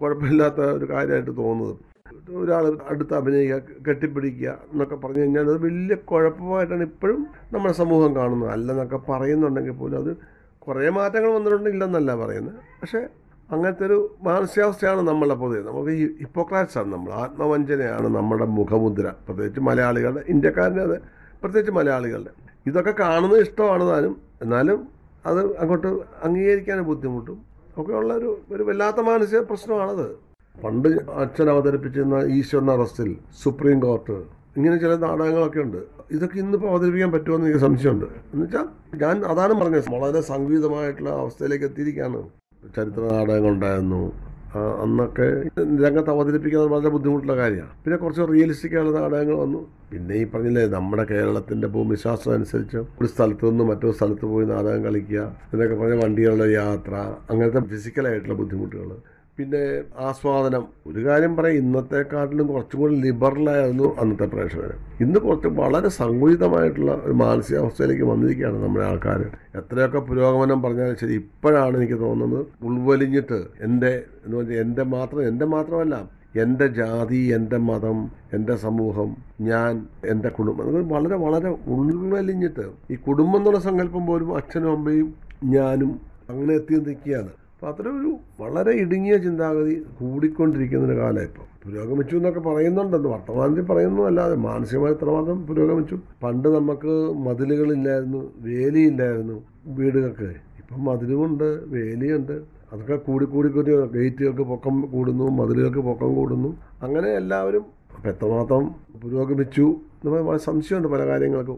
കുഴപ്പമില്ലാത്ത ഒരു കാര്യമായിട്ട് തോന്നുന്നത് ഒരാൾ അടുത്ത് അഭിനയിക്കുക കെട്ടിപ്പിടിക്കുക എന്നൊക്കെ പറഞ്ഞു കഴിഞ്ഞാൽ അത് വലിയ കുഴപ്പമായിട്ടാണ് ഇപ്പോഴും നമ്മുടെ സമൂഹം കാണുന്നത് അല്ലെന്നൊക്കെ പറയുന്നുണ്ടെങ്കിൽ പോലും അത് കുറേ മാറ്റങ്ങൾ വന്നിട്ടുണ്ടെങ്കിലെന്നല്ല പറയുന്നത് പക്ഷേ അങ്ങനത്തെ ഒരു മാനസികാവസ്ഥയാണ് നമ്മളെ പൊതുവെ നമുക്ക് ഈ ഹിപ്പോക്രാറ്റ്സ് ആണ് നമ്മൾ ആത്മവഞ്ചനയാണ് നമ്മുടെ മുഖമുദ്ര പ്രത്യേകിച്ച് മലയാളികളുടെ ഇന്ത്യക്കാരൻ്റെ അത് പ്രത്യേകിച്ച് മലയാളികളുടെ ഇതൊക്കെ കാണുന്നത് ഇഷ്ടമാണ് താനും എന്നാലും അത് അങ്ങോട്ട് അംഗീകരിക്കാൻ ബുദ്ധിമുട്ടും ഒക്കെ ഉള്ള ഒരു ഒരു വല്ലാത്ത മാനസിക പ്രശ്നമാണത് പണ്ട് അച്ഛൻ അവതരിപ്പിച്ചിരുന്ന ഈശ്വരൻ അറസ്റ്റിൽ സുപ്രീം കോർട്ട് ഇങ്ങനെ ചില നാടകങ്ങളൊക്കെ ഉണ്ട് ഇതൊക്കെ ഇന്നിപ്പോൾ അവതരിപ്പിക്കാൻ പറ്റുമെന്ന് എനിക്ക് സംശയമുണ്ട് എന്നുവെച്ചാൽ ഞാൻ അതാണ് പറഞ്ഞത് വളരെ സംഗീതമായിട്ടുള്ള അവസ്ഥയിലേക്ക് എത്തിയിരിക്കുകയാണ് ചരിത്ര നാടകങ്ങളുണ്ടായിരുന്നു ആ, അന്നൊക്കെ രംഗത്ത് അവതരിപ്പിക്കാൻ വളരെ ബുദ്ധിമുട്ടുള്ള കാര്യമാണ് പിന്നെ കുറച്ച് റിയലിസ്റ്റിക് ആയുള്ള നാടകങ്ങൾ വന്നു പിന്നെ ഈ പറഞ്ഞില്ലേ നമ്മുടെ കേരളത്തിൻ്റെ ഭൂമിശാസ്ത്രം അനുസരിച്ച് ഒരു സ്ഥലത്ത് നിന്ന് മറ്റൊരു സ്ഥലത്ത് പോയി നാടകം കളിക്കുക എന്നൊക്കെ പറഞ്ഞ വണ്ടികളുടെ യാത്ര അങ്ങനത്തെ ഫിസിക്കലായിട്ടുള്ള ബുദ്ധിമുട്ടുകൾ പിന്നെ ആസ്വാദനം ഒരു കാര്യം പറയാം ഇന്നത്തെക്കാട്ടിലും കുറച്ചും കൂടി ലിബറലായിരുന്നു അന്നത്തെ പ്രേക്ഷകർ ഇന്ന് കുറച്ച് വളരെ സങ്കുചിതമായിട്ടുള്ള ഒരു മാനസികാവസ്ഥയിലേക്ക് വന്നിരിക്കുകയാണ് നമ്മുടെ ആൾക്കാർ എത്രയൊക്കെ പുരോഗമനം പറഞ്ഞാലും ശരി ഇപ്പോഴാണ് എനിക്ക് തോന്നുന്നത് ഉൾവലിഞ്ഞിട്ട് എൻ്റെ എന്ന് പറഞ്ഞാൽ എൻ്റെ മാത്രം എൻ്റെ മാത്രമല്ല എൻ്റെ ജാതി എൻ്റെ മതം എൻ്റെ സമൂഹം ഞാൻ എൻ്റെ കുടുംബം അത് വളരെ വളരെ ഉൾവലിഞ്ഞിട്ട് ഈ കുടുംബം എന്നുള്ള സങ്കല്പം പോലും അച്ഛനും അമ്മയും ഞാനും അങ്ങനെ എത്തി നിൽക്കുകയാണ് അപ്പോൾ അത്തരം ഒരു വളരെ ഇടുങ്ങിയ ചിന്താഗതി കൂടിക്കൊണ്ടിരിക്കുന്ന ഒരു കാലം ഇപ്പോൾ പുരോഗമിച്ചു എന്നൊക്കെ പറയുന്നുണ്ടെന്ന് വർത്തമാനത്തിൽ പറയുന്നു അല്ലാതെ മാനസികമായി എത്രമാത്രം പുരോഗമിച്ചു പണ്ട് നമുക്ക് മതിലുകളില്ലായിരുന്നു വേലിയില്ലായിരുന്നു വീടുകൾക്ക് ഇപ്പം മതിലുമുണ്ട് വേലിയുണ്ട് അതൊക്കെ കൂടി കൂടി കൂടി ഗേറ്റുകൾക്ക് പൊക്കം കൂടുന്നു മതിലുകൾക്ക് പൊക്കം കൂടുന്നു അങ്ങനെ എല്ലാവരും അപ്പം എത്രമാത്രം പുരോഗമിച്ചു എന്ന് വളരെ സംശയമുണ്ട് പല കാര്യങ്ങൾക്കും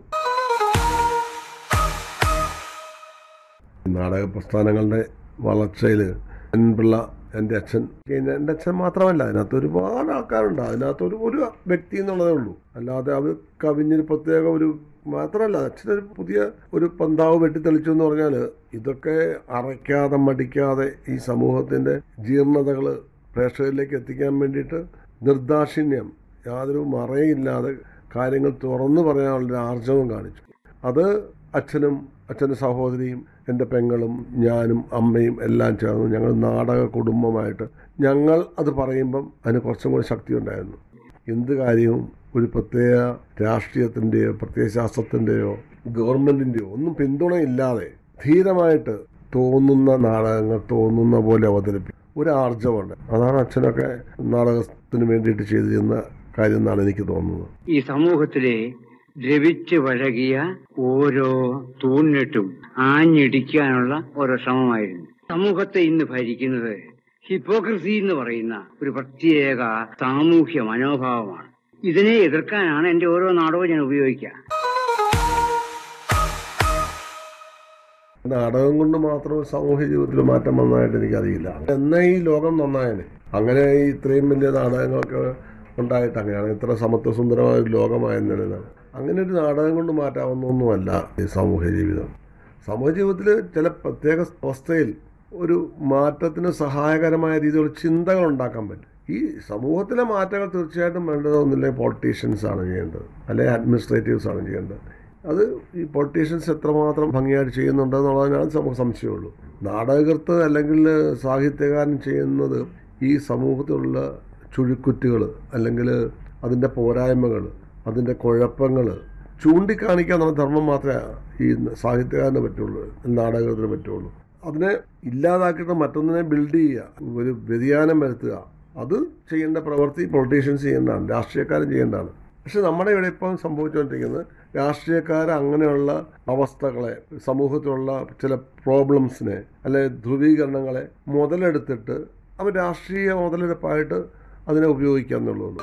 നാടക പ്രസ്ഥാനങ്ങളുടെ വളർച്ചയിൽ പിള്ള എൻ്റെ അച്ഛൻ പിന്നെ എൻ്റെ അച്ഛൻ മാത്രമല്ല അതിനകത്ത് ഒരുപാട് ആൾക്കാരുണ്ട് അതിനകത്ത് ഒരു ഒരു വ്യക്തി എന്നുള്ളതേ ഉള്ളൂ അല്ലാതെ അത് കവിഞ്ഞൊരു പ്രത്യേക ഒരു മാത്രമല്ല അച്ഛനൊരു പുതിയ ഒരു പന്താവ് വെട്ടിത്തെളിച്ചു എന്ന് പറഞ്ഞാൽ ഇതൊക്കെ അറയ്ക്കാതെ മടിക്കാതെ ഈ സമൂഹത്തിൻ്റെ ജീർണതകൾ പ്രേക്ഷകരിലേക്ക് എത്തിക്കാൻ വേണ്ടിയിട്ട് നിർദാക്ഷിണ്യം യാതൊരു മറയില്ലാതെ കാര്യങ്ങൾ തുറന്നു പറയാനുള്ളൊരു ആർജവം കാണിച്ചു അത് അച്ഛനും അച്ഛൻ്റെ സഹോദരിയും എൻ്റെ പെങ്ങളും ഞാനും അമ്മയും എല്ലാം ചേർന്ന് ഞങ്ങൾ നാടക കുടുംബമായിട്ട് ഞങ്ങൾ അത് പറയുമ്പം അതിന് കുറച്ചും കൂടി ശക്തി ഉണ്ടായിരുന്നു എന്ത് കാര്യവും ഒരു പ്രത്യേക രാഷ്ട്രീയത്തിൻ്റെയോ പ്രത്യേക ശാസ്ത്രത്തിൻ്റെയോ ഗവൺമെൻറ്റിൻ്റെയോ ഒന്നും പിന്തുണയില്ലാതെ ധീരമായിട്ട് തോന്നുന്ന നാടകങ്ങൾ തോന്നുന്ന പോലെ അവതരിപ്പിക്കും ഒരു ആർജവമുണ്ട് അതാണ് അച്ഛനൊക്കെ നാടകത്തിന് വേണ്ടിയിട്ട് ചെയ്തിരുന്ന കാര്യം എന്നാണ് എനിക്ക് തോന്നുന്നത് ഈ സമൂഹത്തിലെ ദ്രവിച്ച് വഴകിയ ഓരോ തൂണിട്ടും ആഞ്ഞിടിക്കാനുള്ള ഓരോ ശ്രമമായിരുന്നു സമൂഹത്തെ ഇന്ന് ഭരിക്കുന്നത് ഹിപ്പോക്രസി എന്ന് പറയുന്ന ഒരു പ്രത്യേക സാമൂഹ്യ മനോഭാവമാണ് ഇതിനെ എതിർക്കാനാണ് എന്റെ ഓരോ നാടകവും ഞാൻ ഉപയോഗിക്കുക നാടകം കൊണ്ട് മാത്രം സാമൂഹ്യ ജീവിതത്തിൽ മാറ്റം വന്നതായിട്ട് എനിക്കറിയില്ല എന്നാ ഈ ലോകം നന്നായനെ അങ്ങനെ ഈ ഇത്രയും വലിയ നാടകങ്ങളൊക്കെ ഉണ്ടായിട്ട് അങ്ങനെയാണ് ഇത്ര സമത്വസുന്ദരമായ ഒരു ലോകമായെന്നാണ് അങ്ങനെ ഒരു നാടകം കൊണ്ട് മാറ്റാവുന്നൊന്നുമല്ല ഈ സാമൂഹ്യ ജീവിതം സാമൂഹ്യ ജീവിതത്തിൽ ചില പ്രത്യേക അവസ്ഥയിൽ ഒരു മാറ്റത്തിന് സഹായകരമായ രീതിയിലുള്ള ചിന്തകൾ ഉണ്ടാക്കാൻ പറ്റും ഈ സമൂഹത്തിലെ മാറ്റങ്ങൾ തീർച്ചയായിട്ടും വേണ്ടതൊന്നുമില്ല പൊളിറ്റീഷ്യൻസ് ആണ് ചെയ്യേണ്ടത് അല്ലെങ്കിൽ അഡ്മിനിസ്ട്രേറ്റീവ്സ് ആണ് ചെയ്യേണ്ടത് അത് ഈ പൊളിറ്റീഷ്യൻസ് എത്രമാത്രം ഭംഗിയായിട്ട് ചെയ്യുന്നുണ്ടെന്നുള്ളതിനാണ് നമുക്ക് സംശയമുള്ളൂ നാടകകൃത്ത് അല്ലെങ്കിൽ സാഹിത്യകാരൻ ചെയ്യുന്നത് ഈ സമൂഹത്തിലുള്ള ചുഴിക്കുറ്റുകൾ അല്ലെങ്കിൽ അതിൻ്റെ പോരായ്മകൾ അതിൻ്റെ കുഴപ്പങ്ങൾ ചൂണ്ടിക്കാണിക്കാൻ നമ്മുടെ ധർമ്മം മാത്രമേ ഈ സാഹിത്യകാരന് പറ്റുള്ളൂ നാടകത്തിന് പറ്റുള്ളൂ അതിനെ ഇല്ലാതാക്കിയിട്ട് മറ്റൊന്നിനെ ബിൽഡ് ചെയ്യുക ഒരു വ്യതിയാനം വരുത്തുക അത് ചെയ്യേണ്ട പ്രവൃത്തി പൊളിറ്റീഷ്യൻസ് ചെയ്യേണ്ടതാണ് രാഷ്ട്രീയക്കാരൻ ചെയ്യേണ്ടതാണ് പക്ഷെ നമ്മുടെ ഇവിടെ ഇപ്പം സംഭവിച്ചുകൊണ്ടിരിക്കുന്നത് രാഷ്ട്രീയക്കാർ അങ്ങനെയുള്ള അവസ്ഥകളെ സമൂഹത്തിലുള്ള ചില പ്രോബ്ലംസിനെ അല്ലെ ധ്രുവീകരണങ്ങളെ മുതലെടുത്തിട്ട് അവർ രാഷ്ട്രീയ മുതലെടുപ്പായിട്ട് അതിനെ ഉപയോഗിക്കുക എന്നുള്ളൂ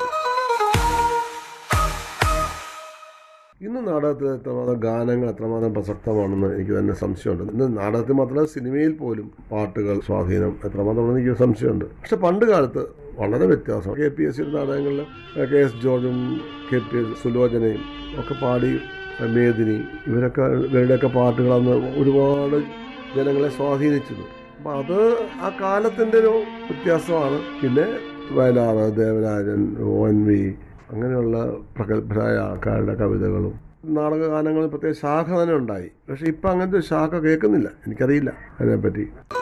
ഇന്ന് നാടകത്തിൽ എത്രമാത്രം ഗാനങ്ങൾ എത്രമാത്രം പ്രസക്തമാണെന്ന് എനിക്ക് തന്നെ സംശയമുണ്ട് ഇന്ന് നാടകത്തിൽ മാത്രമല്ല സിനിമയിൽ പോലും പാട്ടുകൾ സ്വാധീനം എത്രമാത്രം ഉണ്ടെന്ന് എനിക്ക് സംശയമുണ്ട് പക്ഷെ പണ്ട് കാലത്ത് വളരെ വ്യത്യാസം കെ പി എസ് സിയുടെ നാടകങ്ങളിൽ കെ എസ് ജോർജും കെ പി എസ് സുലോചനയും ഒക്കെ പാടി മേദിനി ഇവരൊക്കെ ഇവരുടെയൊക്കെ പാട്ടുകളന്ന് ഒരുപാട് ജനങ്ങളെ സ്വാധീനിച്ചിരുന്നു അപ്പം അത് ആ കാലത്തിൻ്റെ ഒരു വ്യത്യാസമാണ് പിന്നെ Vayalar Devarajan O N V അങ്ങനെയുള്ള പ്രഗത്ഭരായ ആൾക്കാരുടെ കവിതകളും നാടകഗാനങ്ങളിൽ പ്രത്യേക ശാഖ തന്നെ ഉണ്ടായി പക്ഷെ ഇപ്പം അങ്ങനത്തെ ഒരു ശാഖ കേൾക്കുന്നില്ല എനിക്കറിയില്ല അതിനെപ്പറ്റി